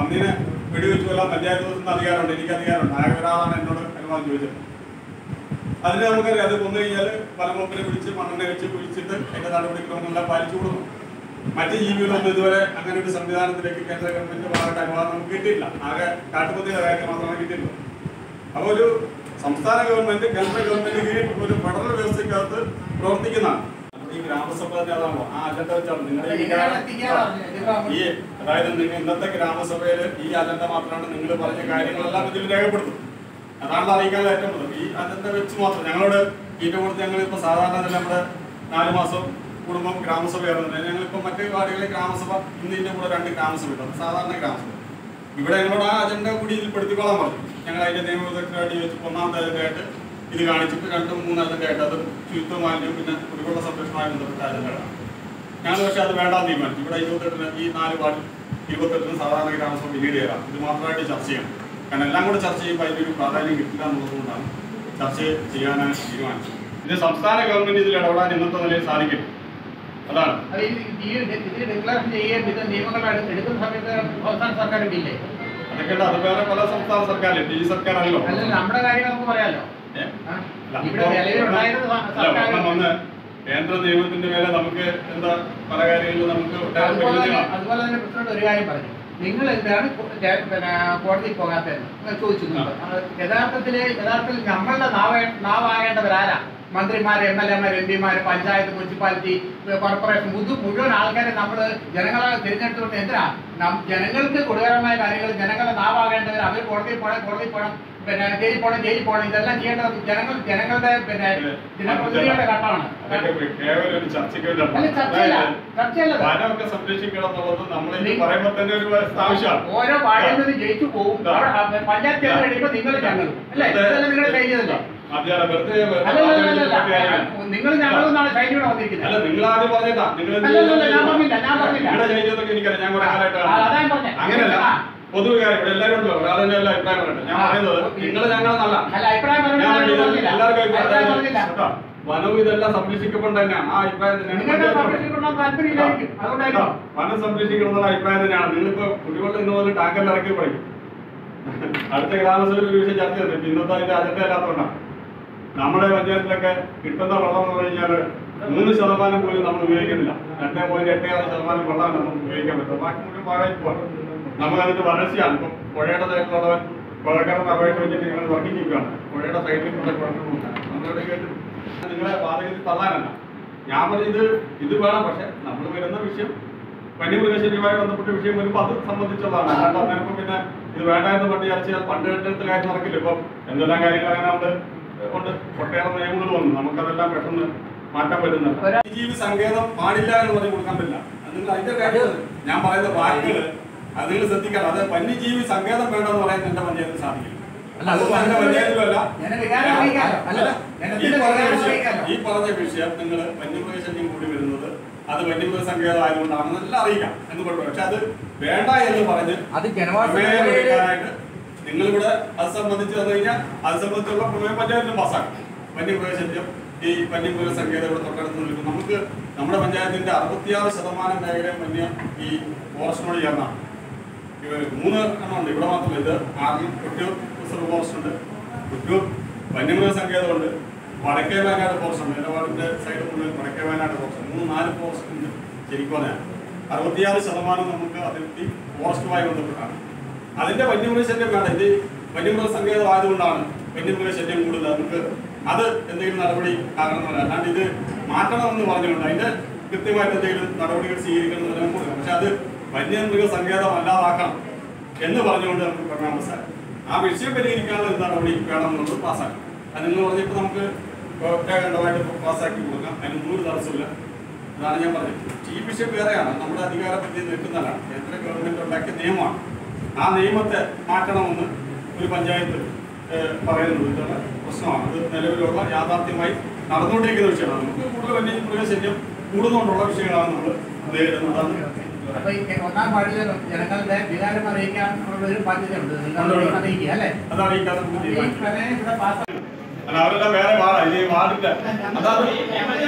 പന്നീനെ വെടിവെച്ച് കൊല്ലാൻ പഞ്ചായത്ത് ദിവസം അധികാരമുണ്ട് എനിക്ക് അധികാരമുണ്ട് ആകെ ഒരാളാണ് എന്നോട് അനുവാദം ചോദിച്ചത് അതിന് നമുക്കറിയാം അത് കൊന്നു കഴിഞ്ഞാൽ പലമൊപ്പിനെ പിടിച്ച് മണ്ണെണ്ണ വെച്ച് കുഴിച്ചിട്ട് അതിന്റെ നടപടിക്രമങ്ങളെല്ലാം പാലിച്ചു കൊടുക്കും മറ്റ് ജീവികളൊന്നും ഇതുവരെ അങ്ങനെ ഒരു സംവിധാനത്തിലേക്ക് കേന്ദ്ര ഗവൺമെന്റ് ഭാഗത്ത് അനുവാദം നമുക്ക് കിട്ടിയില്ല ആകെ കാട്ടുപത്തിയുടെ കാര്യം മാത്രമേ കിട്ടിയിട്ടുള്ളൂ അപ്പോൾ ഒരു സംസ്ഥാന ഗവൺമെന്റ് കേന്ദ്ര ഗവൺമെന്റ് കീഴിൽ ഒരു ഫെഡറൽ വ്യവസ്ഥയ്ക്കകത്ത് പ്രവർത്തിക്കുന്നതാണ് നമ്മുടെ ഈ ഗ്രാമസഭ നേതാവോ ആ അജണ്ട വെച്ചാണ് നിങ്ങളുടെ ഈ ഗ്രാമ- ഈ അതായത് നിങ്ങൾ ഇന്നത്തെ ഗ്രാമസഭയിൽ ഈ അജണ്ട മാത്രമാണ് നിങ്ങൾ പറഞ്ഞ കാര്യങ്ങളെല്ലാം ഇതിൽ രേഖപ്പെടുത്തും അതാണ് അറിയിക്കാനുള്ള ഏറ്റവും കൂടുതൽ ഈ അജണ്ട വെച്ച് മാത്രം ഞങ്ങളോട് ഇതിന്റെ കൂടെ ഞങ്ങൾ ഇപ്പൊ സാധാരണ ഇതിൽ നമ്മുടെ നാല് മാസം കുടുംബം ഗ്രാമസഭ ആയിരുന്നു ഞങ്ങളിപ്പോ മറ്റ് വാർഡുകളിലെ ഗ്രാമസഭ ഇന്ന് ഇതിന്റെ കൂടെ രണ്ട് ഗ്രാമസഭ ഉണ്ട് സാധാരണ ഗ്രാമസഭ ഇവിടെ ഞങ്ങളോട് ആ അജണ്ട കൂടി ഇതിൽ പെടുത്തിക്കോളാൻ പറഞ്ഞു ഞങ്ങൾ അതിന്റെ നിയമവിദഗ്ധരായിട്ട് ചോദിച്ചു ഒന്നാമത്തെ അജണ്ടയായിട്ട് ഇത് കാണിച്ചിട്ട് രണ്ടും മൂന്ന് അജണ്ടയായിട്ട് അത് ശുചിത്വ മാലിന്യം പിന്നെ കുടിവെള്ള സംരക്ഷണവുമായി ബന്ധപ്പെട്ട അജണ്ടകളാണ് ഞങ്ങൾ പക്ഷെ അത് വേണ്ടാന്ന് തീരുമാനിച്ചു ഇവിടെ ഇരുപത്തെട്ടിന് ഈ നാല് വാർഡിൽ ഇരുപത്തെട്ടിന് സാധാരണ ഗ്രാമസഭ പിന്നീട് ചേരാം ഇത് മാത്രമായിട്ട് ചർച്ച ചെയ്യണം കാരണം എല്ലാം കൂടെ ചർച്ച ചെയ്യുമ്പോൾ അതിനൊരു പ്രാധാന്യം കിട്ടില്ല എന്നുള്ളതുകൊണ്ടാണ് ചർച്ച ചെയ്യാനാണ് തീരുമാനിച്ചത് ഇത് സംസ്ഥാന ഗവൺമെന്റ് ഇതിൽ ഇടപെടാൻ ഇന്നത്തെ നിലയിൽ സാധിക്കും അതാണ് അത് ഈ ഈ ഇത് ഡിക്ലറേഷൻ ചെയ്യുകയും ഇത് നിയമങ്ങൾ എടു- എടുക്കുന്ന സമയത്ത് സംസ്ഥാന സർക്കാരിന്റെ ഇല്ലേ അതൊക്കെ അത് വേറെ പല സംസ്ഥാന സർക്കാരില്ല ഈ സർക്കാരല്ലോ അല്ല നമ്മുടെ കാര്യം നമുക്ക് പറയാലോ ഏ? ആ? അല്ല, ഇവിടെ അപ്പോൾ നിലവിലുണ്ടായിരുന്ന സ- അല്ല, സർക്കാർ ഒരെണ്ണം വന്ന് കേന്ദ്ര നിയമത്തിന്റെ മേലെ നമുക്ക് എന്താ പല കാര്യങ്ങളിലും നമുക്ക് ഒട്ടേറെ അതുപോലെ തന്നെ പരിമിതികളാണ് അതുപോലെ തന്നെ പ്രസിഡന്റ് ഒരു കാര്യം പറഞ്ഞു നിങ്ങൾ എന്താണ് കോ- ജെ- പിന്നെ കോടതിയിൽ പോകാത്തതെന്ന് നിങ്ങൾ ചോദിച്ചു മുമ്പ്. അത് യഥാർത്ഥത്തില് യഥാർത്ഥത്തിൽ നമ്മളുടെ നാവ നാവാകേണ്ടവരാരാ മന്ത്രിമാര് എം എൽ എമാർ എം പിമാര് പഞ്ചായത്ത് മുനിസിപ്പാലിറ്റി കോർപ്പറേഷൻ മുതു മുഴുവൻ ആൾക്കാരെ നമ്മൾ ജനങ്ങളെ തിരഞ്ഞെടുത്തുകൊണ്ട് എന്തിനാ നം- ജനങ്ങൾക്ക് ഗുണകരമായ കാര്യങ്ങൾ ജനങ്ങളുടെ നാവാകേണ്ടവർ അവർ കോടതിയിൽ പോകണം കോടതിയിൽ പോകണം പിന്നെ ജയിലിൽ പോകണം ജയിലിൽ പോകണം ഇതെല്ലാം ചെയ്യേണ്ടത് ജനങ്ങൾ ജനങ്ങളുടെ പിന്നെ ജനപ്രതിനിധികളുടെ ഘട്ടമാണ് അതൊക്കെ കേവലം ഒരു ചർച്ചയ്ക്ക് വേണ്ടിയാണ്. അല്ല ചർച്ചയല്ല അതായത് ചർച്ചയല്ല വനമൊക്കെ സംരക്ഷിക്കണം എന്നുള്ളത് നമ്മൾ ഇത് നി- പറയുമ്പോൾ തന്നെ ഒരു ആവശ്യമാണ് ഓരോ വാർഡിൽ നിന്ന് ജയിച്ചു പോകും അവിടെ ആ പഞ്ചായത്ത് തെരഞ്ഞെടുപ്പ് നിങ്ങൾ ഞങ്ങൾ അല്ലേ ഇതെല്ലാം നിങ്ങളുടെ ശൈലിയതല്ലേ മധ്യാഹ്ന വെറുതെ നിങ്ങൾ ഞങ്ങളെന്നാണ് ശൈലിയോടെ വന്നിരിക്കുന്നത് അല്ല നിങ്ങൾ ആദ്യം പറഞ്ഞതാ നിങ്ങൾ എന്ത് അല്ലല്ലല്ല, ഞാൻ പറഞ്ഞില്ല, ഞാൻ പറഞ്ഞില്ല. നിങ്ങളുടെ ശൈലിയൊക്കെ എനിക്കറിയാം ഞാൻ കുറെ കാലമായിട്ട് ആ, അതാ ഞാൻ പറഞ്ഞെ. അങ്ങനെയല്ല ആ. പൊതുവെ കാര്യം ഇവിടെ എല്ലാവരും ഉണ്ട് ഒരാൾ തന്നെ അല്ല അഭിപ്രായം പറയട്ടെ ഞാൻ ആ. പറയുന്നത് നിങ്ങൾ ഞങ്ങളെന്നല്ല അല്ല അഭിപ്രായം ഞാൻ പറഞ്ഞില്ല, പറഞ്ഞത് പറഞ്ഞില്ല. എല്ലാവർക്കും അഭിപ്രായം അഭിപ്രായം പറഞ്ഞില്ല കേട്ടോ. വനവും ഇതെല്ലാം സംരക്ഷിക്കപ്പെടേണ്ട തന്നെയാണ് ആ അഭിപ്രായം തന്നെയാണ് നിങ്ങൾക്ക് പഞ്ചായത്ത് സംരക്ഷിക്കണം താല്പര്യമില്ലായിരിക്കും കേട്ടോ. അതുകൊണ്ടായിരിക്കും വനം സംരക്ഷിക്കണം എന്നുള്ള അഭിപ്രായം തന്നെയാണ് നിങ്ങളിപ്പോ കുടിവെള്ളം ഇന്ന് പോലെ ടാങ്കറിൽ ഇറക്കി പഠിക്കും അടുത്ത ഗ്രാമസഭയിൽ ഒരു വിഷയം ചർച്ച ചെയ്തിട്ടുണ്ട് ഇന്നത്തെ അതിന്റെ അജണ്ട അല്ലാത്തതുകൊണ്ടാണ് നമ്മുടെ പഞ്ചായത്തിലൊക്കെ കിട്ടുന്ന വെള്ളം എന്ന് കഴിഞ്ഞാൽ മൂന്ന് ശതമാനം പോലും നമ്മൾ ഉപയോഗിക്കുന്നില്ല രണ്ടേ പോയിന്റ് എട്ട് ആറ് ശതമാനം വെള്ളമാണ് നമുക്ക് ഉപയോഗിക്കാൻ പറ്റുന്നത് ബാക്കി മുഴുവൻ പാഴായി പോവാണ് നമുക്ക് അതിന്റെ വരൾച്ചയാണ് ഇപ്പം പുഴയുടെ സൈഡിലുള്ളവൻ പുഴക്കാരൻ അപേക്ഷ വെച്ചിട്ട് ഞങ്ങൾ വർക്കിച്ചിരിക്കുകയാണ് പുഴയുടെ സൈഡിൽ കൂടെ കുഴപ്പമില്ല നമ്മളോട് കേട്ടു നിങ്ങളെ വാതകത്തിൽ തള്ളാനല്ല ഞാൻ പറഞ്ഞത് ഇത് ഇത് വേണം പക്ഷെ നമ്മൾ വരുന്ന വിഷയം വന്യമൃഗശല്യവുമായി ബന്ധപ്പെട്ട വിഷയം വരുമ്പോൾ അത് സംബന്ധിച്ചുള്ളതാണ് അല്ലാണ്ട് അന്നേരം പിന്നെ ഇത് വേണ്ട എന്ന് പണ്ട് ചർച്ച ചെയ്താൽ പണ്ട് കേട്ടെടുത്ത കാര്യം നടക്കില്ല ഇപ്പം എന്തെല്ലാം കാര്യങ്ങൾ അങ്ങനെ ഉണ്ട് ഉണ്ട് ഒട്ടേറെ നിയമങ്ങൾ വന്നു നമുക്കതെല്ലാം പെട്ടെന്ന് മാറ്റാൻ പറ്റുന്നില്ല ജീവി സങ്കേതം പാടില്ല എന്ന് പറഞ്ഞ് കൊടുക്കാൻ പറ്റില്ല അത് നിങ്ങൾ അതിന്റെ കാര്യം ഞാൻ പറയുന്ന വാക്കുകൾ അത് നിങ്ങൾ ശ്രദ്ധിക്കണം അത് വന്യജീവി സങ്കേതം വേണമെന്ന് പറയാൻ എന്റെ പഞ്ചായത്തിന് സാധിക്കില്ല അല്ല, അത് എന്റെ പഞ്ചായത്തിലുമല്ല ജനവികാരം അറിയിക്കാലോ. അല്ല, ഈ ജനത്തിന്റെ പറഞ്ഞ വികാരം വിഷയം അറിയിക്കാലോ. ഈ പറഞ്ഞ വിഷയം നിങ്ങൾ വന്യമൃഗശല്യം കൂടി വരുന്നത് അത് വന്യമൃഗ സങ്കേതം ആയതുകൊണ്ടാണെന്നെല്ലാം അറിയിക്കാം എന്ന് കുഴപ്പമില്ല പക്ഷെ അത് വേണ്ട എന്ന് പറഞ്ഞ് അത് ജനവാസ പ്രമേയം മേഖലയില് എടുക്കാനായിട്ട് നിങ്ങളിവിടെ അത് സംബന്ധിച്ച് വന്നു കഴിഞ്ഞാൽ അത് സംബന്ധിച്ചുള്ള പ്രമേയം പഞ്ചായത്തിലും പാസ്സാക്കും വന്യമൃഗശല്യം ഈ വന്യമൃഗ സങ്കേതം ഇവിടെ തൊട്ടടുത്ത് നിൽക്കും നമുക്ക് നമ്മുടെ പഞ്ചായത്തിന്റെ അറുപത്തിയാറ് ശതമാനം മേഖലയും വന്യ ഈ ഫോറസ്റ്റിനോട് ചേർന്നാണ് ഇവ മൂന്ന് എണ്ണം ഉണ്ട് ഇവിടെ മാത്രമല്ല ഇത് ആദ്യം കൊട്ടിയൂർ റിസർവ് ഫോറസ്റ്റ് ഉണ്ട് കൊട്ടിയൂർ വന്യമൃഗ സങ്കേതമുണ്ട് വടക്കേ വയനാട് ഫോറസ്റ്റ് ഉണ്ട് നിലപാടിന്റെ സൈഡ് മുഴുവൻ വടക്കേ വയനാട് ഫോറസ്റ്റ് ഉണ്ട്. മൂന്ന് നാല് ഫോറസ്റ്റ് ഉണ്ട് ശരിക്കും പറഞ്ഞാൽ അറുപത്തിയാറ് ശതമാനം നമുക്ക് അതിർത്തി ഫോറസ്റ്റുമായി ബന്ധപ്പെട്ടാണ് അതിന്റെ വന്യമൃഗശല്യം വേണ്ട ഇത് വന്യമൃഗ സങ്കേതം ആയതുകൊണ്ടാണ് വന്യമൃഗശല്യം കൂടുതൽ നമുക്ക് അത് എന്തെങ്കിലും നടപടി ആകണമെന്നല്ല അല്ലാണ്ട് ഇത് മാറ്റണമെന്ന് പറഞ്ഞുകൊണ്ട് അതിന്റെ കൃത്യമായിട്ട് എന്തെങ്കിലും നടപടികൾ സ്വീകരിക്കണമെന്ന് നമുക്ക് കൊടുക്കാം പക്ഷെ അത് വന്യമൃഗ സങ്കേതം അല്ലാതാക്കണം എന്ന് പറഞ്ഞുകൊണ്ട് നമുക്ക് പ്രമേയം പാസ്സാക്കാം ആ വിഷയം പരിഹരിക്കാനുള്ള ഒരു നടപടി വേണമെന്നുള്ളത് പാസ്സാക്കാം അത് നിങ്ങൾ പറഞ്ഞപ്പോൾ നമുക്ക് ഖണ്ഡമായിട്ട് പാസ്സാക്കി കൊടുക്കാം അതിന് നൂറ് തടസ്സമില്ല അതാണ് ഞാൻ പറഞ്ഞത് ഈ വിഷയം വേറെയാണ് നമ്മുടെ അധികാരപരിധി നിൽക്കുന്നതാണ് കേന്ദ്ര ഗവൺമെന്റ് ഉണ്ടാക്കിയ നിയമമാണ് ആ നിയമത്തെ മാറ്റണമെന്ന് ഒരു പഞ്ചായത്ത് ഏഹ്, പറയുന്നത് ഇതുള്ള പ്രശ്നമാണ് അത് നിലവിലുള്ള യാഥാർത്ഥ്യമായി നടന്നുകൊണ്ടിരിക്കുന്ന വിഷയമാണ് നമുക്ക് കൂടുതൽ വന്യ മൃഗശല്യം കൂടുന്നുകൊണ്ടുള്ള വിഷയങ്ങളാണ് നമ്മൾ നേരിടുന്നത് അപ്പൊ ഈ ഒന്നാം വാർഡിലെ ജനങ്ങളുടെ വികാരം അറിയിക്കാനുള്ള ഒരു ബാധ്യതയുണ്ട് നിങ്ങൾ ഉണ്ട്. അറിയിക്കുക അല്ലേ അത് അറിയിക്കാതെ നമുക്ക് ഈ തീരുമാനിക്കാം പ്രമേയം ഇവിടെ പാസ് അല്ല അവരെല്ലാം വേറെ വാർഡാ ഇത് ഈ വാർഡിന്റെ അതാണ്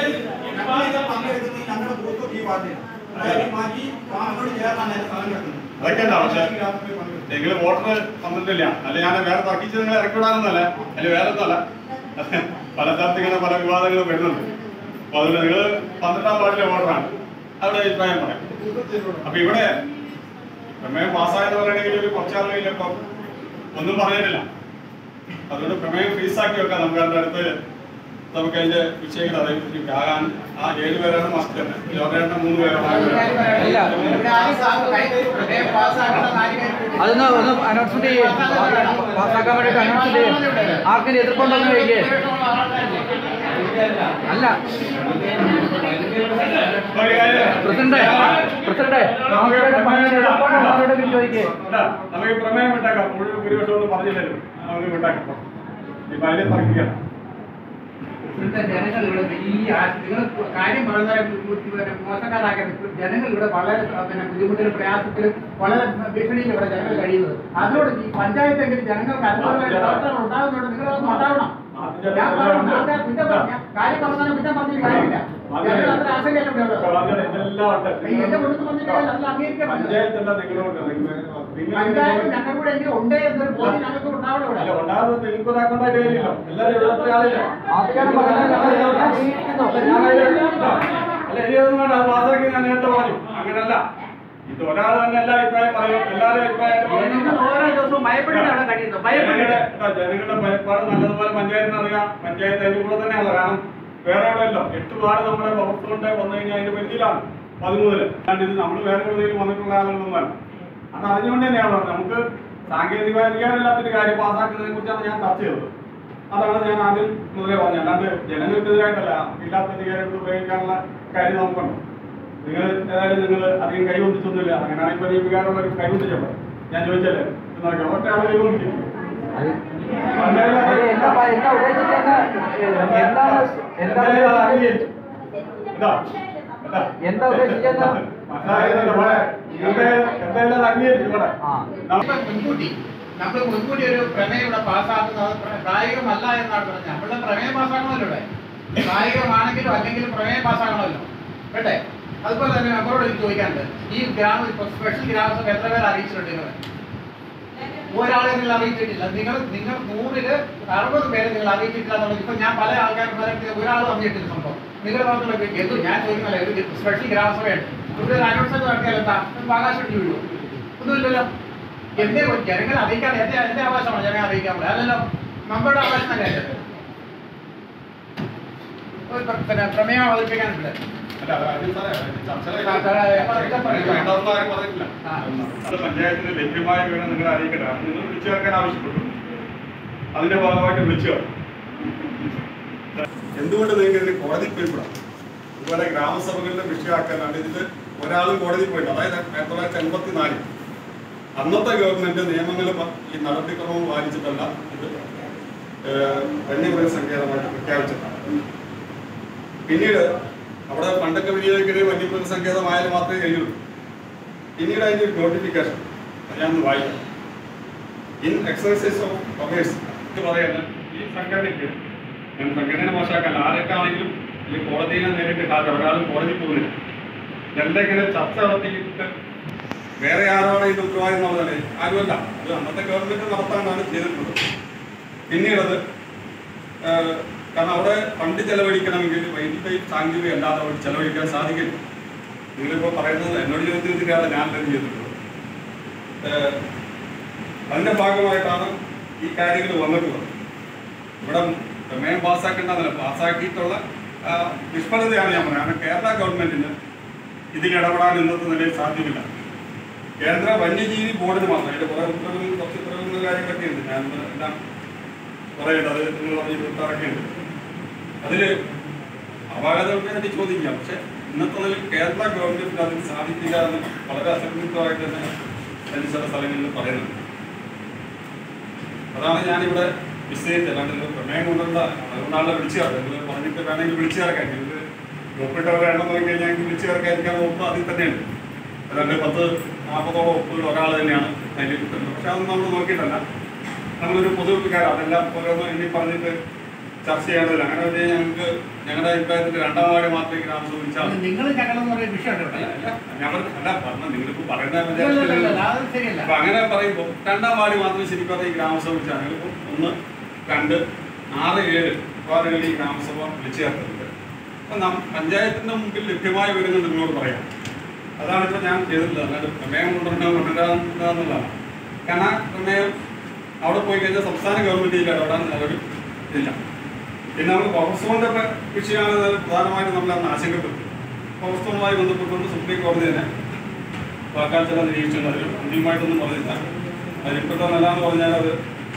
പങ്കെടുക്കുന്നത് ഞങ്ങളുടെ ഗ്രൂപ്പ് ഈ പാർട്ടിയാണ് അതായത് മാറ്റി അങ്ങോട്ട് ചേർന്നാണ് അതിന്റെ സ്ഥലം കിടക്കുന്നത് അതൊക്കെ ഉണ്ടാവും പക്ഷെ നിങ്ങൾ വോട്ടർ തന്നിട്ടില്ല അല്ല ഞാൻ വേറെ തർക്കിച്ച് നിങ്ങളെ ഇറക്കി വിടാനൊന്നല്ല അല്ല വേറെ ഒന്നല്ല പല സ്ഥലത്ത് ഇങ്ങനെ പല വിവാദങ്ങളും വരുന്നുണ്ട് അപ്പൊ അതുകൊണ്ട് നിങ്ങൾ പന്ത്രണ്ടാം വാർഡിലെ വോട്ടറാണ് അവിടെ അഭിപ്രായം പറയാം അപ്പൊ ഇവിടെ പ്രമേയം പാസ്സായെന്ന് പറയണമെങ്കിൽ ഒരു കുറച്ചാളുകളിൽ ഇപ്പം ഒന്നും പറഞ്ഞിട്ടില്ല അതുകൊണ്ട് പ്രമേയം ഫീസാക്കി വെക്കാം നമുക്ക് അതിന്റെ അടുത്ത് നമുക്ക് അതിന്റെ വിഷയങ്ങൾ അറിയിപ്പിക്കും ആകാൻ ആ ഏഴ് പേരാണ് മസ്റ്റ് തന്നെ ലോകേട്ട മൂന്ന് പേരാണ് ഇല്ല, ഇവിടെ ആരും സാ- കൈ- പ്രമേയം പാസ്സാക്കേണ്ട കാര്യം അതൊന്ന് ഒന്ന് അനൗൺസ്മെന്റ് ചെയ്യേ പാസ്സാക്കാൻ വേണ്ടിയിട്ട് അനൗൺസ്മെന്റ് ചെയ്യേ ആർക്കും എതിർപ്പുണ്ടോന്ന് ചോദിക്കേ അല്ല ഒരു കാര്യം പ്രസിഡന്റ് പ്രസിഡന്റ് ആൾക്കാരുടെ പണിയുടെ എതിർപ്പുണ്ടോ അവരോട് ചോദിക്കേ ഇല്ല, നമുക്ക് ഈ പ്രമേയം വിട്ടാക്കാം മുഴുവൻ ഭൂരിപക്ഷം ഒന്നും പറഞ്ഞില്ലല്ലോ നമുക്ക് വിട്ടാക്കാം ഈ അതിനെ തർക്കിക്കാം ഇവിടുത്തെ ജനങ്ങൾ ഇവിടെ വലിയ ആ- നിങ്ങൾ കാര്യം വളരെ പിന്നെ മോശക്കാരാക്കരുത് ജനങ്ങൾ ഇവിടെ വളരെ പിന്നെ ബുദ്ധിമുട്ടിലും പ്രയാസത്തിലും വളരെ ഭീഷണിയിലും ഇവിടെ ജനങ്ങൾ കഴിയുന്നത് അതുകൊണ്ട് ഈ പഞ്ചായത്തെങ്കിലും ജനങ്ങൾക്ക് അനുകൂലമായ പ്രവർത്തനങ്ങൾ ഉണ്ടാകുന്നുണ്ട് നിങ്ങളത് ഉണ്ടാവണം ഞാൻ പറഞ്ഞു, ആൾക്കാർ കുറ്റം പറഞ്ഞ കാര്യം പറഞ്ഞാൽ കുറ്റം പറഞ്ഞിട്ട് കാര്യമില്ല ജനങ്ങൾ അത്ര ആശങ്കയല്ല ഇവിടെ ഉള്ളത് അങ്ങനെ ഇതെല്ലാം ഉണ്ട്. ഈ എന്റെ കൊടുത്ത് പറഞ്ഞിട്ട് അത് അംഗീകരിക്കാൻ പറ്റില്ല പഞ്ചായത്തല്ല നിങ്ങളോട് നിങ്ങൾ പഞ്ചായത്ത് ഞങ്ങളുടെ കൂടെ എങ്കിലും ഉണ്ട് എന്നൊരു ബോധ്യം ഞങ്ങൾക്ക് ഉണ്ടാവണം അല്ല ഇവിടെ ഉണ്ടാകുന്നത് നിങ്ങൾക്ക് ഒരാൾക്കുണ്ടായിട്ട് കാര്യമില്ല എല്ലാവരും എഴുപത്തി ആളില്ല ആൾക്കാർ പറഞ്ഞാൽ ഞങ്ങൾ ഞാൻ അംഗീകരിക്കുന്നു. അല്ല ഇനിയൊന്നും വേണ്ട അത് പാസ്സാക്കി ഞാൻ നേരത്തെ പറഞ്ഞു അങ്ങനല്ല ഇത് ഒരാൾ തന്നെ എല്ലാ അഭിപ്രായം പറയും എല്ലാവരും അഭിപ്രായം ജനങ്ങൾ ഓരോ ദിവസവും ഭയപ്പെട്ടിട്ടാണ് അവിടെ കഴിയുന്നത് ഭയപ്പെട്ടിട്ട് ജനങ്ങളുടെ ജനങ്ങളുടെ ഭയപ്പാട് നല്ലതുപോലെ പഞ്ചായത്തിന് അറിയാം പഞ്ചായത്ത് അതിന്റെ കൂടെ തന്നെയാണ് കാരണം വേറെ എവിടെയല്ലോ എട്ട് വാർഡ് നമ്മുടെ പവർസ് കൊണ്ട് വന്നു കഴിഞ്ഞാൽ അതിന്റെ പരിധിയിലാണ് പതിമൂന്നില് അല്ലാണ്ട് ഇത് നമ്മൾ വേറെ എവിടെയെങ്കിലും വന്നിട്ടുള്ള ആളുകളൊന്നുമല്ല അത് അറിഞ്ഞുകൊണ്ട് തന്നെയാണ് പറഞ്ഞത് നമുക്ക് സാങ്കേതിക അധികാരമില്ലാത്തൊരു കാര്യം പാസ്സാക്കുന്നതിനെ കുറിച്ചാണ് ഞാൻ ചർച്ച ചെയ്തത് അതാണ് ഞാൻ ആദ്യം മുതലേ പറഞ്ഞത് അല്ലാണ്ട് ജനങ്ങൾക്കെതിരായിട്ടല്ല നമുക്ക് ഇല്ലാത്ത അധികാരം ഉപയോഗിക്കാനുള്ള കാര്യം നമുക്കുണ്ട് നിങ്ങൾ ഏതായാലും നിങ്ങൾ അധികം കൈവന്നിച്ചൊന്നുമില്ല അങ്ങനെയാണെങ്കിൽ ഇപ്പൊ ഈ വികാരമുള്ള ഒരു കൈവന്നിച്ചോ ഞാൻ ചോദിച്ചല്ലേ ഇത് നടക്കാം ഒറ്റ ആളെ കൈവന്നിക്കും അത് അത് എന്താ പ- എന്താ ഉദ്ദേശിച്ചെന്ന് എന്താണ് എന്താ എന്താ ഉദ്ദേശിച്ചെന്ന് ആ നമ്മൾ മുൻകൂട്ടി നമ്മൾ മുൻകൂട്ടി ഒരു പ്രമേയം ഇവിടെ പാസ്സാക്കുന്നത് പ്ര- പ്രായോഗികമല്ല എന്നാണ് പറഞ്ഞത് നമ്മളുടെ പ്രമേയം പാസ്സാക്കണമല്ലോ ഇവിടെ പ്രായോഗികമാണെങ്കിലും അല്ലെങ്കിലും പ്രമേയം പാസ്സാക്കണമല്ലോ കേട്ടെ അതുപോലെ തന്നെ നമ്മളോട് എനിക്ക് ചോദിക്കാനുണ്ട് ഈ ഗ്രാമ ഇപ്പൊ സ്പെഷ്യൽ ഗ്രാമസഭ എത്ര പേർ അറിയിച്ചിട്ടുണ്ട് നിങ്ങൾ ഒരാളെ നിങ്ങൾ അറിയിച്ചിട്ടില്ല നിങ്ങൾ നിങ്ങൾ നൂറില് അറുപത് പേരെ നിങ്ങൾ അറിയിച്ചിട്ടില്ല എന്നുള്ളത് ഇപ്പൊ ഞാൻ പല ആൾക്കാരും ഒരാൾ പറഞ്ഞിട്ടില്ല സംഭവം നിങ്ങൾ പറഞ്ഞുള്ള എന്തു ഞാൻ ചോദിക്കുന്നില്ല ഒരു സ്പെഷ്യൽ ഗ്രാമസഭയാണ് ഇവിടെ ഒരു അനൗൺസ്മെന്റ് നടത്തിയാൽ എന്താ ആകാശം വീഴുമോ ഒന്നുമില്ലല്ലോ എന്റെ ജനങ്ങളെ അറിയിക്കാൻ എന്റെ എന്റെ അവകാശമാണ് ജനങ്ങളെ അറിയിക്കാൻ പറ്റില്ല അതല്ലോ നമ്മുടെ അവകാശം തന്നെ അല്ലേ? ഒരു പ്ര- പിന്നെ പ്രമേയം അവതരിപ്പിക്കാനുണ്ട് പഞ്ചായത്തിന് ലഭ്യമായ വിവരം നിങ്ങൾ അറിയിക്കട്ടെ അത് നിങ്ങൾ വിളിച്ചു ചേർക്കാൻ ആവശ്യപ്പെട്ടു അതിന്റെ ഭാഗമായിട്ട് വിളിച്ചു ചേർക്കും. എന്തുകൊണ്ട് നിങ്ങൾക്ക് ഇതിന് കോടതി പോയിപ്പെടാം ഇതുപോലെ ഗ്രാമസഭകളുടെ വിഷയമാക്കാനാണ് ഇതിൽ ഒരാളും കോടതി പോയില്ല അതായത് ആയിരത്തി തൊള്ളായിരത്തി എൺപത്തി നാലിൽ അന്നത്തെ ഗവൺമെന്റ് നിയമങ്ങൾ പ- ഈ നടപടിക്രമവും പാലിച്ചിട്ടല്ല ഇത് ഏഹ്, വന്യമൃഗ സങ്കേതമായിട്ട് പ്രഖ്യാപിച്ചിട്ടാണ് പിന്നീട് അവിടെ പണ്ടൊക്കെ വിനിയോഗിക്കുന്നത് വന്യമൃഗ സങ്കേതമായാലും മാത്രമേ കഴിയുള്ളൂ പിന്നീട് അതിന്റെ ഒരു നോട്ടിഫിക്കേഷൻ ഞാൻ ഒന്ന് വായിക്കാം ഇൻ എക്സർസൈസ് ഓഫ് പവേഴ്സ് ഇത് പറയുന്നത് ഈ സംഘടനയ്ക്ക് ഞാൻ സംഘടന മോശമാക്കല്ല ആരൊക്കെ ആണെങ്കിലും ഈ കോടതിയെ നേരിട്ട് ഹാജർ ഒരാളും കോടതി പോകുന്നില്ല ഇതെല്ലാം ഇങ്ങനെ ചർച്ച നടത്തിയിട്ട് വേറെ ആരാണ് ഇത് ഉത്തരവാദിത്തം എന്നുള്ളതല്ലേ ആരുമല്ല ഇത് അന്നത്തെ ഗവൺമെന്റ് നടത്താനാണ് ചെയ്തിട്ടുള്ളത് പിന്നീടത് ഏഹ്, കാരണം അവിടെ ഫണ്ട് ചെലവഴിക്കണമെങ്കിൽ വൈദ്യുതി സാങ്കേതിക അല്ലാതെ അവിടെ ചെലവഴിക്കാൻ സാധിക്കില്ല നിങ്ങളിപ്പോൾ പറയുന്നത് എന്നോട് ചോദിച്ചിട്ടാണ് ഞാൻ തന്നെ ചെയ്തിട്ടുള്ളത് ഏഹ്, അതിന്റെ ഭാഗമായിട്ടാണ് ഈ കാര്യങ്ങൾ വന്നിട്ടുള്ളത് ഇവിടെ പ്രമേയം പാസ്സാക്കേണ്ടതല്ല പാസ്സാക്കിയിട്ടുള്ള ആ, നിഷ്ഫലതയാണ് ഞാൻ പറയുന്നത് കാരണം കേരള ഗവൺമെന്റിന് ഇതിൽ ഇടപെടാൻ ഇന്നത്തെ നിലയിൽ സാധ്യമില്ല കേന്ദ്ര വന്യജീവി ബോർഡിന് മാത്രം അതിന്റെ കുറെ ഉത്തരവുകൾ കുറച്ച് ഉത്തരവുകൾ കാര്യങ്ങളൊക്കെ ഉണ്ട് ഞാൻ എല്ലാം പറയട്ടെ അത് നിങ്ങൾ പറഞ്ഞ ഉത്തരവൊക്കെ ഉണ്ട് അതില് അപാകതകൾക്ക് വേണ്ടി ചോദിക്കാം പക്ഷെ ഇന്നത്തെ നിലയിൽ കേരള ഗവൺമെന്റിന് അതിന് സാധിക്കില്ല എന്ന് വളരെ അസംതൃപ്തമായിട്ട് തന്നെ അതിന് ചില സ്ഥലങ്ങളിൽ പറയുന്നുണ്ട് അതാണ് ഞാനിവിടെ വിശദീകരിച്ചത് അല്ലാണ്ട് നിങ്ങൾ പ്രമേയം കൊണ്ടുള്ള അതുകൊണ്ടാണല്ലോ വിളിച്ചു ചേർത്തത് നിങ്ങൾ പറഞ്ഞിട്ട് വേണമെങ്കിൽ വിളിച്ചു ചേർക്കാം നിങ്ങൾക്ക് ഒപ്പിട്ടവർ വേണം നോക്കി കഴിഞ്ഞാൽ എനിക്ക് വിളിച്ചു ചേർക്കാതിരിക്കാൻ ഒപ്പ് അതിൽ തന്നെയുണ്ട് രണ്ട് പത്ത് നാൽപ്പതോളം ഒപ്പുകൾ ഒരാൾ തന്നെയാണ് അതിൽ കിട്ടുന്നത് പക്ഷെ അതൊന്നും നമ്മൾ നോക്കിയിട്ടല്ല നമ്മളൊരു പൊതുവികാരം അതെല്ലാം ഓരോന്ന് എണ്ണി പറഞ്ഞിട്ട് ചർച്ച ചെയ്യേണ്ടതില്ല അങ്ങനെ വെച്ച് കഴിഞ്ഞാൽ ഞങ്ങൾക്ക് ഞങ്ങളുടെ അഭിപ്രായത്തിൽ രണ്ടാം വാർഡ് മാത്രമേ ഗ്രാമസഭ വിളിച്ചാൽ മതി. നിങ്ങൾ ഞങ്ങളെന്ന് പറയുന്ന വിഷയമുണ്ട് ഇവിടെ. അല്ല, ഞാൻ പറഞ്ഞ- അല്ല പറഞ്ഞ നിങ്ങളിപ്പോ പറയുന്ന ഇല്ല, ഇല്ല, ഇല്ല, ഇല്ല, വിചാരിച്ചിട്ട് അത് ശരിയല്ല അപ്പൊ അങ്ങനെ പറയുമ്പോൾ രണ്ടാം വാർഡ് മാത്രം ശരിക്കും പറഞ്ഞാൽ ഈ ഗ്രാമസഭ വിളിച്ചാൽ ഞങ്ങളിപ്പോ ഒന്ന് രണ്ട് ആറ് ഏഴ് വാർഡുകളിൽ ഈ ഗ്രാമസഭ വിളിച്ചു ചേർത്തിട്ടുണ്ട് അപ്പൊ നം പഞ്ചായത്തിന്റെ മുമ്പിൽ ലഭ്യമായ വിവരങ്ങൾ നിങ്ങളോട് പറയാം അതാണ് ഇപ്പൊ ഞാൻ ചെയ്തിട്ടുള്ളത് അല്ലാണ്ട് പ്രമേയം കൊണ്ടുവരണോ കൊണ്ടുവരാന്നുള്ളതാണ് കാരണം ആ പ്രമേയം അവിടെ പോയി കഴിഞ്ഞാൽ സംസ്ഥാന ഗവൺമെന്റ് ഇടപെടാൻ നിലവിൽ ഇല്ല പിന്നെ നമുക്ക് പവർസോണിന്റെ വിഷയമാണ് ഇതിൽ പ്രധാനമായിട്ടും നമ്മൾ അന്ന് ആശങ്കപ്പെട്ടു പവർസോണുമായി ബന്ധപ്പെട്ടുകൊണ്ട് സുപ്രീം കോടതി തന്നെ വാക്കാൽ ചില നിരീക്ഷിച്ചിട്ടുണ്ട് അതിൽ അന്തിമമായിട്ടൊന്നും പറഞ്ഞില്ല അതിൽപ്പെട്ട നല്ലതെന്ന് പറഞ്ഞാൽ അത്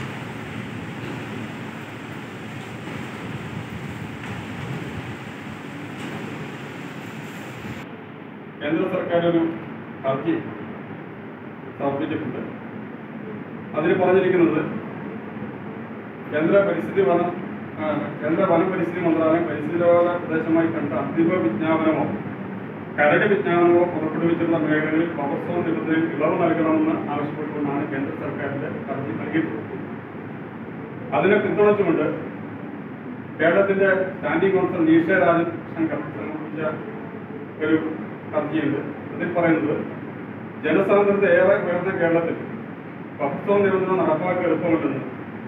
കേന്ദ്ര സർക്കാർ ഒരു ഹർജി സമർപ്പിച്ചിട്ടുണ്ട് അതിൽ പറഞ്ഞിരിക്കുന്നത് കേന്ദ്ര പരിസ്ഥിതി വനം ആ, കേന്ദ്ര വനം പരിസ്ഥിതി മന്ത്രാലയം പരിസ്ഥിതി ലോക പ്രദേശമായി കണ്ട അന്തിമ വിജ്ഞാപനമോ കരട് വിജ്ഞാപനമോ പുറപ്പെടുവിച്ചിട്ടുള്ള മേഖലകളിൽ പവർ സോൺ നിബന്ധനയിൽ ഇളവ് നൽകണമെന്ന് ആവശ്യപ്പെട്ടുകൊണ്ടാണ് കേന്ദ്ര സർക്കാരിന്റെ ഹർജി നൽകിയിട്ടുള്ളത് അതിനെ പിന്തുണച്ചുകൊണ്ട് കേരളത്തിന്റെ സ്റ്റാൻഡിംഗ് കൗൺസിൽ നീഷ രാജൻ ശങ്കർ സമർപ്പിച്ച ഒരു ഹർജിയുണ്ട് അതിൽ പറയുന്നത് ജനസാന്ദ്രത ഏറെ ഉയർന്ന കേരളത്തിൽ പക്വ നിബന്ധന നടപ്പാക്കാൻ എളുപ്പമല്ലെന്ന്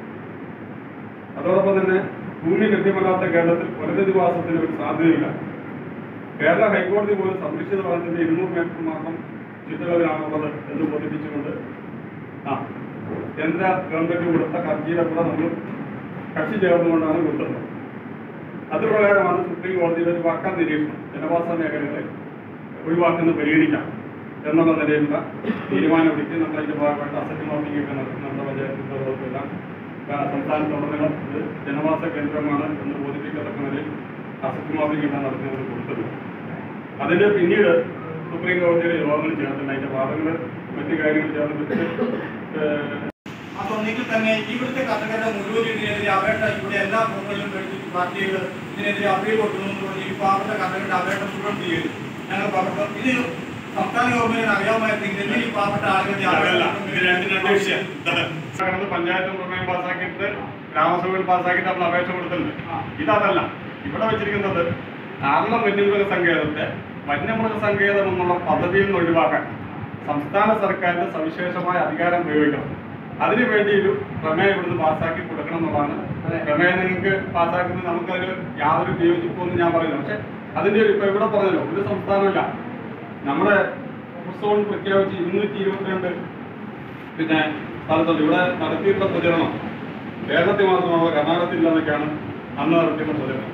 അതോടൊപ്പം തന്നെ ഭൂമി ലഭ്യമല്ലാത്ത കേരളത്തിൽ പുനരധിവാസത്തിന് ഒരു സാധ്യതയില്ല കേരള ഹൈക്കോടതി പോലും സംരക്ഷിത വനത്തിന്റെ ഇരുന്നൂറ് മീറ്റർ മാത്രം ചുറ്റളവിലാണുള്ളത് എന്ന് ബോധിപ്പിച്ചുകൊണ്ട് ആ കേന്ദ്ര ഗവൺമെന്റ് കൊടുത്ത ഹർജിയുടെ കൂടെ നമ്മൾ കക്ഷി ചേർന്നുകൊണ്ടാണ് കൊടുത്തത് അതുപ്രകാരമാണ് സുപ്രീം കോടതിയുടെ ഒരു വാക്കാൽ നിരീക്ഷണം ജനവാസ മേഖലകളെ ഒഴിവാക്കുന്ന പരിഗണിക്കാം എന്നുള്ള നിലയിലുള്ള തീരുമാനമെടുത്ത് നമ്മൾ അതിന്റെ ഭാഗമായിട്ട് അസറ്റ് മാപ്പിംഗ് ഒക്കെ നടത്തും നമ്മുടെ പഞ്ചായത്ത് എല്ലാം സംസ്ഥാനത്തുടനീളം ഇത് ജനവാസ കേന്ദ്രമാണ് എന്ന് ബോധിപ്പിക്കത്തക്ക നിലയിൽ അസറ്റ് മാപ്പിംഗ് എല്ലാം നടത്തുന്നത് കൊടുത്തത് അതിന് പിന്നീട് സുപ്രീം കോടതിയുടെ യോഗങ്ങൾ ചേർത്തില്ല അതിന്റെ വാദങ്ങൾ മറ്റു കാര്യങ്ങൾ ചേർന്നിട്ട് ഏഹ്, അതൊന്നെങ്കിൽ തന്നെ ഇവിടുത്തെ കർഷകരുടെ മുഴുവൻ ഇതിനെതിരെ അപേക്ഷ ഇവിടെ എല്ലാ ഫോണുകളിലും മേടിച്ച് പാർട്ടികൾ ഇതിനെതിരെ അപ്പീൽ കൊടുക്കുന്നു എന്ന് പറഞ്ഞ് ഈ പാവപ്പെട്ട കർഷകരുടെ അപേക്ഷ മുഴുവൻ ചെയ്തു ഞങ്ങൾ പാവപ്പെട്ട ഇത് സംസ്ഥാന ഗവൺമെന്റിന് അറിയാമായിരുന്നെങ്കിൽ എന്തിന് ഈ പാവപ്പെട്ട ആളുകളുടെ അതല്ല ഇത് അപേക്ഷ രണ്ടും രണ്ട് വിഷയം നമ്മൾ പഞ്ചായത്തും പ്രമേയം പാസ്സാക്കിയിട്ട് ഗ്രാമസഭയിൽ പാസ്സാക്കിയിട്ട് നമ്മൾ അപേക്ഷ കൊടുത്തിട്ടുണ്ട് ഇതല്ല ഇവിടെ വെച്ചിരിക്കുന്നത് കാരണം വന്യമൃഗ സങ്കേതത്തെ വന്യമൃഗ സങ്കേതം എന്നുള്ള പദ്ധതിയിൽ നിന്ന് ഒഴിവാക്കാൻ സംസ്ഥാന സർക്കാരിന്റെ സവിശേഷമായ അധികാരം ഉപയോഗിക്കണം അതിനു വേണ്ടി ഒരു പ്രമേയം ഇവിടുന്ന് പാസ്സാക്കി കൊടുക്കണം എന്നുള്ളതാണ് പ്രമേയം നിങ്ങൾക്ക് പാസ്സാക്കുന്നത് നമുക്കതിൽ യാതൊരു വിയോജിപ്പൊന്നും ഞാൻ പറയുന്നു പക്ഷെ അതിന്റെ ഒരു ഇപ്പൊ ഇവിടെ പറഞ്ഞല്ലോ ഒരു സംസ്ഥാനമില്ല നമ്മുടെ സോൺ പ്രഖ്യാപിച്ച് ഇരുന്നൂറ്റി ഇരുപത്തിരണ്ട് പിന്നെ സ്ഥലത്തുണ്ട് ഇവിടെ നടത്തിയിട്ടുള്ള പ്രചരണം കേരളത്തിൽ മാത്രമാണ് കർണാടകത്തിൽ ഇല്ലെന്നൊക്കെയാണ് അന്ന് നടത്തിയിട്ടുള്ള പ്രചരണം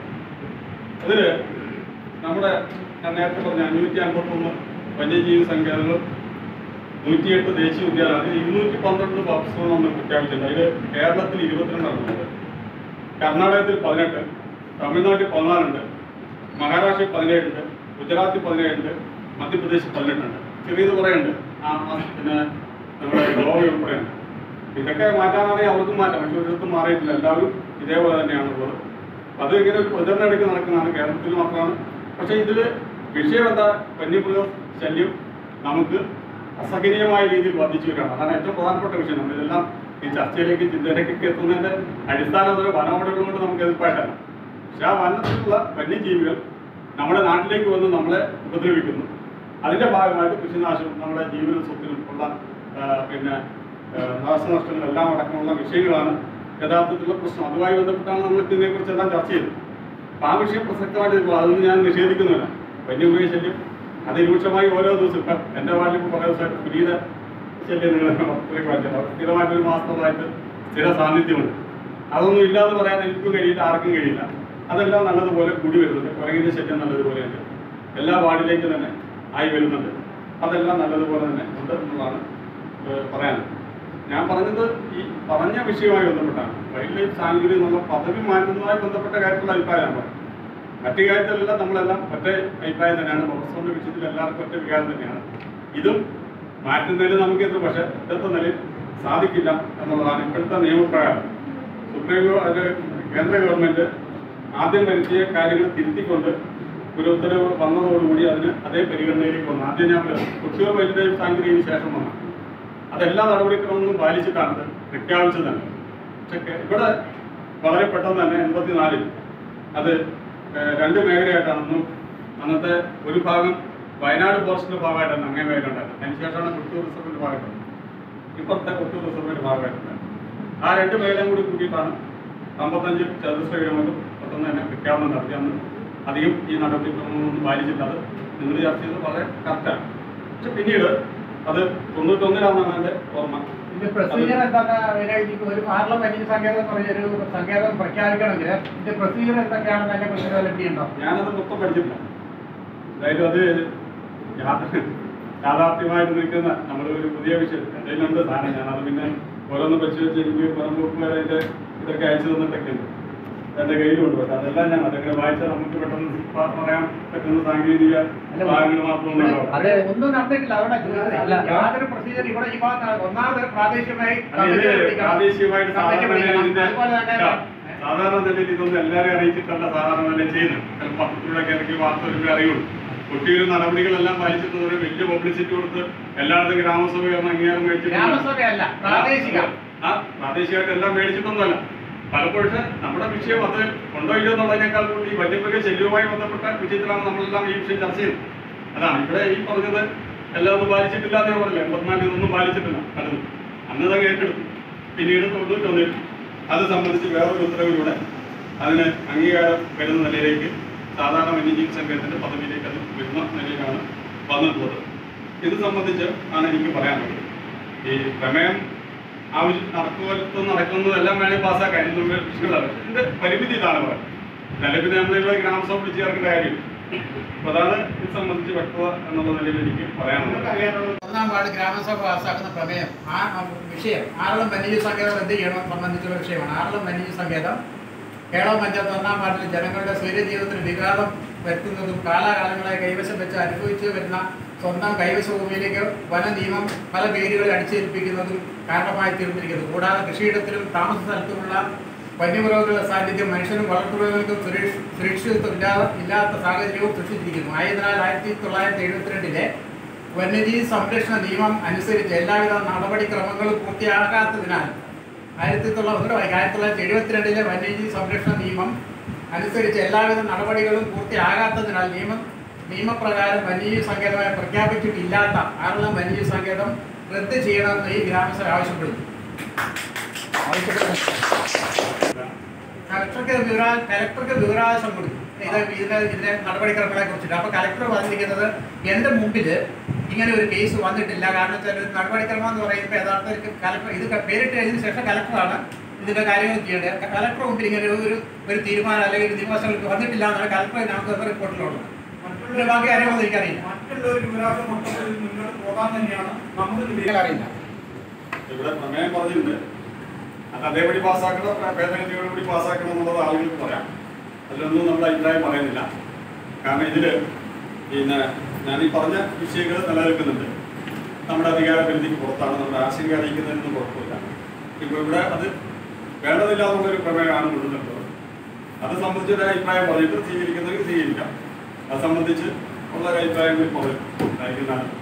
അതില് നമ്മുടെ ഞാൻ നേരത്തെ പറഞ്ഞ അഞ്ഞൂറ്റി അൻപത്തൊന്ന് വന്യജീവി സങ്കേതങ്ങളും നൂറ്റിയെട്ട് ദേശീയ ഉദ്യാനം അതിൽ ഇരുന്നൂറ്റി പന്ത്രണ്ട് പർസോൺ നമ്മൾ പ്രഖ്യാപിച്ചിട്ടുണ്ട് അതിൽ കേരളത്തിൽ ഇരുപത്തിരണ്ടാണ് ഉള്ളത് കർണാടകത്തിൽ പതിനെട്ട് തമിഴ്നാട്ടിൽ പതിനാലുണ്ട് മഹാരാഷ്ട്രയിൽ പതിനേഴുണ്ട് ഗുജറാത്തിൽ പതിനേഴുണ്ട് മധ്യപ്രദേശിൽ പതിനെട്ടുണ്ട് ചെറിയത് കുറേയുണ്ട് ആ ആ, പിന്നെ നമ്മുടെ ഗോവ ഉൾപ്പെടെയുണ്ട് ഇതൊക്കെ മാറ്റാനാണെങ്കിൽ അവർക്കും മാറ്റാം പക്ഷെ ഒരിടത്തും മാറിയിട്ടില്ല എല്ലാവരും ഇതേപോലെ തന്നെയാണ് ഉള്ളത് അത് ഇങ്ങനെ ഒരു പ്രചരണം എടുക്ക് നടക്കുന്നതാണ് കേരളത്തിൽ മാത്രമാണ് പക്ഷെ ഇതിൽ വിഷയം എന്താ വന്യമൃഗ ശല്യം നമുക്ക് അസഹനീയമായ രീതിയിൽ വർദ്ധിച്ചു വരികയാണ് അതാണ് ഏറ്റവും പ്രധാനപ്പെട്ട വിഷയം നമ്മളിതെല്ലാം ഈ ചർച്ചയിലേക്ക് ചിന്തയിലേക്കൊക്കെ എത്തുന്നതിന്റെ അടിസ്ഥാനം ഒരു വനവടകൾ കൊണ്ട് നമുക്ക് എതിർപ്പായിട്ടല്ല പക്ഷെ ആ വനത്തിലുള്ള വന്യജീവികൾ നമ്മുടെ നാട്ടിലേക്ക് വന്ന് നമ്മളെ ഉപദ്രവിക്കുന്നു അതിന്റെ ഭാഗമായിട്ട് കൃഷിനാശവും നമ്മുടെ ജീവന സ്വത്തിനും ഉള്ള ആ, പിന്നെ ആ, നാശനഷ്ടങ്ങളെല്ലാം അടക്കമുള്ള വിഷയങ്ങളാണ് യഥാർത്ഥത്തിലുള്ള പ്രശ്നം അതുമായി ബന്ധപ്പെട്ടാണ് നമ്മൾ ഇതിനെക്കുറിച്ചെല്ലാം ചർച്ച ചെയ്തത് അപ്പൊ ആ വിഷയം പ്രസക്തമായിട്ട് ഇപ്പോൾ അതൊന്നും ഞാൻ നിഷേധിക്കുന്നില്ല വന്യമൃഗ ശല്യം അതിരൂക്ഷമായി ഓരോ ദിവസവും ഇപ്പം എൻ്റെ വാർഡിൽ ഇപ്പോൾ കുറേ ദിവസമായിട്ട് പുലിയുടെ ശല്യം നിങ്ങൾ വായിച്ചത് സ്ഥിരമായിട്ട് ഒരു മാസത്തോളമായിട്ട് സ്ഥിര സാന്നിധ്യമുണ്ട് അതൊന്നും ഇല്ലാന്ന് പറയാൻ എനിക്കും കഴിയില്ല ആർക്കും കഴിയില്ല അതെല്ലാം നല്ലതുപോലെ കൂടി വരുന്നുണ്ട് കുരങ്ങിന്റെ ശല്യം നല്ലതുപോലെയുണ്ട് എല്ലാ വാർഡിലേക്കും തന്നെ ആയി വരുന്നുണ്ട് അതെല്ലാം നല്ലതുപോലെ തന്നെ ഉണ്ട് എന്നുള്ളതാണ് ഏഹ് പറയാനുള്ളത് ഞാൻ പറഞ്ഞത് ഈ പറഞ്ഞ വിഷയവുമായി ബന്ധപ്പെട്ടാണ് വൈൽഡ് ലൈഫ് സാങ്ച്വറി എന്നുള്ള പദവി മാറ്റുന്നതുമായി ബന്ധപ്പെട്ട കാര്യത്തിലുള്ള അഭിപ്രായമാണ് പറഞ്ഞത് മറ്റു കാര്യത്തിലെല്ലാം നമ്മളെല്ലാം ഒറ്റ അഭിപ്രായം തന്നെയാണ് പ്രൊഫസറിന്റെ വിഷയത്തിൽ എല്ലാവർക്കും ഒറ്റ വികാരം തന്നെയാണ് ഇതും മാറ്റുന്നതിൽ നമുക്ക് എത്ര പക്ഷേ ഇന്നത്തെ നിലയിൽ സാധിക്കില്ല എന്നുള്ളതാണ് ഇപ്പോഴത്തെ നിയമപ്രകാരം സുപ്രീം കോടതി കേന്ദ്ര ഗവൺമെന്റ് ആദ്യം വരുത്തിയ കാര്യങ്ങൾ തിരുത്തിക്കൊണ്ട് ഒരു ഉത്തരവ് വന്നതോടുകൂടി അതിന് അതേ പരിഗണനയിലേക്ക് വന്നു ആദ്യം ഞാൻ കുട്ടികൾ വൈൽഡ് ലൈഫ് സാങ്ച്വറിന് ശേഷം വന്നു അതെല്ലാ നടപടിക്രമങ്ങളും പാലിച്ചിട്ടാണ് ഇത് പ്രഖ്യാപിച്ചത് തന്നെ പക്ഷെ കേ- ഇവിടെ വളരെ പെട്ടെന്ന് തന്നെ എൺപത്തിനാലിൽ അത് ഏഹ്, രണ്ട് മേഖലയായിട്ടാണ് അന്നും അന്നത്തെ ഒരു ഭാഗം വയനാട് ഫോറസ്റ്റിന്റെ ഭാഗമായിട്ടാണ് അങ്ങേ മേഖല ഉണ്ടായിരുന്നത് അതിനുശേഷമാണ് കൊട്ടൂർ റിസർവിന്റെ ഭാഗമായിട്ടുള്ളത് ഇപ്പോഴത്തെ കൊട്ടൂർ റിസർവിന്റെ ഭാഗമായിട്ടുണ്ട് ആ രണ്ട് മേഖലയും കൂടി കൂട്ടിയിട്ടാണ് അമ്പത്തഞ്ച് ചതുരശ്ര കിലോമീറ്റർ പെട്ടെന്ന് തന്നെ പ്രഖ്യാപനം നടത്തി അന്ന് അധികം ഈ നടപടിക്രമങ്ങളൊന്നും പാലിച്ചില്ല അത് നിങ്ങൾ ചർച്ച ചെയ്തത് വളരെ കറക്റ്റാണ് പക്ഷെ പിന്നീട് അത് തൊണ്ണൂറ്റൊന്നിലാണെന്നാണ് എൻ്റെ ഓർമ്മ ഇതിന്റെ പ്രൊസീജിയർ എന്താണ് ഇതിലേക്ക് ഒരു പാർലമെന്റ് സങ്കേതം പറഞ്ഞൊരു സങ്കേതം പ്രഖ്യാപിക്കണമെങ്കിൽ ഇതിന്റെ പ്രൊസീജിയർ എന്തൊക്കെയാണെന്ന് അതിനെ കുറിച്ച് ലഭ്യമുണ്ടോ ഞാനത് മൊത്തം പഠിച്ചിട്ടില്ല അതായത് അത് യാ- യാഥാർത്ഥ്യമായിട്ട് നിൽക്കുന്ന നമ്മുടെ ഒരു പുതിയ വിഷയം എന്തെങ്കിലും ഉണ്ട് സാധനം ഞാനത് പിന്നെ ഓരോന്ന് വെച്ച് വെച്ച് എനിക്ക് പുറംപോക്ക് വരെ അതിന്റെ ഇതൊക്കെ അയച്ചു തന്നിട്ടൊക്കെ ഉണ്ട് എന്റെ കയ്യിലുണ്ട് പക്ഷെ അതെല്ലാം ഞാൻ അതൊക്കെ വായിച്ചാൽ നമുക്ക് പെട്ടെന്ന് പ- പറയാൻ പറ്റുന്ന സാങ്കേതിക ഭാഗങ്ങൾ മാത്രമൊന്നും ഉണ്ടാവും അത് ഒന്നും നടന്നിട്ടില്ല അവിടെ ചോദിച്ചത് അല്ല. യാതൊരു പ്രൊസീജിയർ ഇവിടെ ഈ ഭാഗത്ത് ഒന്നാമത് പ്രാദേശികമായി അത് ഇത് പ്രാദേശികമായിട്ട് കമ്മിറ്റി സാധാരണ വിളിക്കണം. ഇതിന്റെ അതുപോലെ തന്നെ ഇല്ല. സാധാരണ നിലയിൽ ഇതൊന്നും എല്ലാവരെയും അറിയിച്ചിട്ടല്ല സാധാരണ നിലയിൽ ചെയ്യുന്നത് ചിലപ്പോൾ പത്രത്തിലൂടെ ഇറക്കി വാർത്ത വരുമ്പോൾ അറിയുള്ളൂ ഒട്ടിയൊരു നടപടികളെല്ലാം പാലിച്ചിട്ട് ഒരു വലിയ പബ്ലിസിറ്റി കൊടുത്ത് എല്ലായിടത്തും ഗ്രാമസഭ അംഗീകാരം മേടിച്ചിട്ട് ഗ്രാമസഭയല്ല പ്രാദേശിക ആ പ്രാദേശികമായിട്ട് എല്ലാം മേടിച്ചിട്ടൊന്നുമല്ല പലപ്പോഴും നമ്മുടെ വിഷയം അത് കൊണ്ടോ ഇല്ലയോ എന്നുള്ളതിനേക്കാൾ കൂടി വന്യമൃഗ ശല്യവുമായി ബന്ധപ്പെട്ട വിഷയത്തിലാണ് നമ്മളെല്ലാം ഈ വിഷയം ചർച്ച ചെയ്യുന്നത് അതാണ് ഇവിടെ ഈ പറഞ്ഞത് എല്ലാം ഒന്നും പാലിച്ചിട്ടില്ല എന്ന് ഞാൻ പറഞ്ഞില്ല എൺപത്തിനാലിൽ ഇതൊന്നും പാലിച്ചിട്ടില്ല പലതും അന്നത് അങ്ങ് ഏറ്റെടുത്തു പിന്നീട് തൊണ്ണൂറ്റൊന്നിൽ അത് സംബന്ധിച്ച് വേറൊരു ഉത്തരവിലൂടെ അതിന് അംഗീകാരം വരുന്ന നിലയിലേക്ക് സാധാരണ വന്യജീവി സംഘത്തിന്റെ പദവിയിലേക്ക് അത് വരുന്ന നിലയിലാണ് വന്നിട്ടുള്ളത് ഇത് സംബന്ധിച്ച് ആണ് എനിക്ക് പറയാനുള്ളത് ഈ പ്രമേയം ആവശ്യം നടക്കുമല്ലോ നടക്കുന്നതെല്ലാം വേണമെങ്കിൽ പാസ്സാക്കാൻ ഇതിന് മുമ്പ് വിഷയങ്ങളാണ് പക്ഷേ ഇതിന്റെ പരിമിതി ഇതാണ് പറയുന്നത് അല്ലെ പിന്നെ നമ്മളിവിടെ ഗ്രാമസഭ വിളിച്ച് ചേർക്കേണ്ട കാര്യം അപ്പൊ അതാണ് ഇത് സംബന്ധിച്ച് വ്യക്തത എന്നുള്ള നിലയിൽ എനിക്ക് പറയാനുള്ളത് നിങ്ങൾക്ക് അറിയാനുള്ളത് ഒന്നാം വാർഡ് ഗ്രാമസഭ പാസ്സാക്കുന്ന പ്രമേയം ആ ആ വിഷയം ആറളം വന്യജീവി സങ്കേതം എന്ത് ചെയ്യണം സംബന്ധിച്ചുള്ള വിഷയമാണ് ആറളം വന്യജീവി സങ്കേതം കേരള പഞ്ചായത്ത് ഒന്നാം വാർഡിൽ ജനങ്ങളുടെ സ്വൈര്യജീവിതത്തിന് വിഘാതം വരുത്തുന്നതും കാലാകാലങ്ങളായി കൈവശം വെച്ച് അനുഭവിച്ചു വരുന്ന സ്വന്തം കൈവശ ഭൂമിയിലേക്ക് വന നിയമം പല പേരുകളിൽ അടിച്ചേൽപ്പിക്കുന്നതും കാരണമായി തീർന്നിരിക്കുന്നു കൂടാതെ കൃഷിയിടത്തിലും താമസ സ്ഥലത്തുമുള്ള വന്യമൃഗങ്ങളുടെ സാന്നിധ്യം മനുഷ്യനും വളർത്തുമൃഗങ്ങൾക്കും സുരക്ഷ സുരക്ഷിതത്വം ഇല്ലാതെ ഇല്ലാത്ത സാഹചര്യവും സൃഷ്ടിച്ചിരിക്കുന്നു ആയതിനാൽ ആയിരത്തി തൊള്ളായിരത്തി എഴുപത്തിരണ്ടിലെ വന്യജീവി സംരക്ഷണ നിയമം അനുസരിച്ച് എല്ലാവിധ നടപടിക്രമങ്ങളും പൂർത്തിയാകാത്തതിനാൽ ആയിരത്തി തൊള്ളായിരത്തി ആയിരത്തി തൊള്ളായിരത്തി എഴുപത്തിരണ്ടിലെ വന്യജീവി സംരക്ഷണ നിയമം അനുസരിച്ച് എല്ലാവിധ നടപടികളും പൂർത്തിയാകാത്തതിനാൽ നിയമം നിയമപ്രകാരം വന്യജീവി സങ്കേതമായി പ്രഖ്യാപിച്ചിട്ടില്ലാത്ത ആറളം വന്യജീവി സങ്കേതം റദ്ദ് ചെയ്യണമെന്ന് ഈ ഗ്രാമസഭ ആവശ്യപ്പെടുന്നു കലക്ടർക്ക് വിവരാ കലക്ടർക്ക് വിവരാവകാശം കൊടുക്കും ഇത് ഇതിന്റെ ഇതിന്റെ നടപടിക്രമങ്ങളെ കുറിച്ചിട്ട് അപ്പൊ കലക്ടർ പറഞ്ഞിരിക്കുന്നത് എന്റെ മുമ്പിൽ ഇങ്ങനെ ഒരു കേസ് വന്നിട്ടില്ല കാരണം വെച്ചാൽ ഒരു നടപടിക്രമം എന്ന് പറയുമ്പോൾ യഥാർത്ഥത്തിൽ കലക്ടർ ഇത് പേരിട്ട് കഴിഞ്ഞതിന് ശേഷം കലക്ടറാണ് ഇതിന്റെ കാര്യങ്ങൾ ചെയ്യേണ്ടത് കലക്ടർ മുമ്പിൽ ഇങ്ങനെ ഒരു ഒരു- ഒരു തീരുമാനം അല്ലെങ്കിൽ ഒരു നിയമവശങ്ങൾക്ക് വന്നിട്ടില്ല എന്നാണ് കലക്ടർ നമുക്ക് തന്ന റിപ്പോർട്ടിലുള്ളത് പിന്നെ ബാക്കി കാര്യങ്ങളൊന്നും എനിക്കറിയില്ല മറ്റുള്ളവർക്ക് വിവരാസം മൊത്തത്തിൽ മുന്നോട്ട് പോകാൻ തന്നെയാണ് നമുക്ക് എനിക്കറിയില്ല ഇവിടെ പ്രമേയം പറഞ്ഞിട്ടുണ്ട് അത് അതേപടി പാസ്സാക്കണം ഭേദഗതിയോട് കൂടി പാസ്സാക്കണം എന്നുള്ളത് ആളുകൾക്ക് പറയാം അതിലൊന്നും നമ്മുടെ അഭിപ്രായം പറയുന്നില്ല കാരണം ഇതില് പിന്നെ ഞാൻ ഈ പറഞ്ഞ വിഷയങ്ങൾ നിലനിൽക്കുന്നുണ്ട് നമ്മുടെ അധികാര പരിധിക്ക് പുറത്താണ് നമ്മുടെ ആശങ്ക അറിയിക്കുന്നതിനൊന്നും കുഴപ്പമില്ല ഇപ്പൊ ഇവിടെ അത് വേണ്ടതില്ല എന്നുള്ളൊരു പ്രമേയമാണ് കൊണ്ടുവന്നിട്ടുള്ളത് അത് സംബന്ധിച്ച് ഒരു അഭിപ്രായം പറഞ്ഞിട്ട് സ്വീകരിക്കുന്നവർക്ക് സ്വീകരിക്കാം അത് സംബന്ധിച്ച് ഉള്ള ഒരു അഭിപ്രായം കൂടി പറയും ഉണ്ടായിരിക്കുന്നതാണ്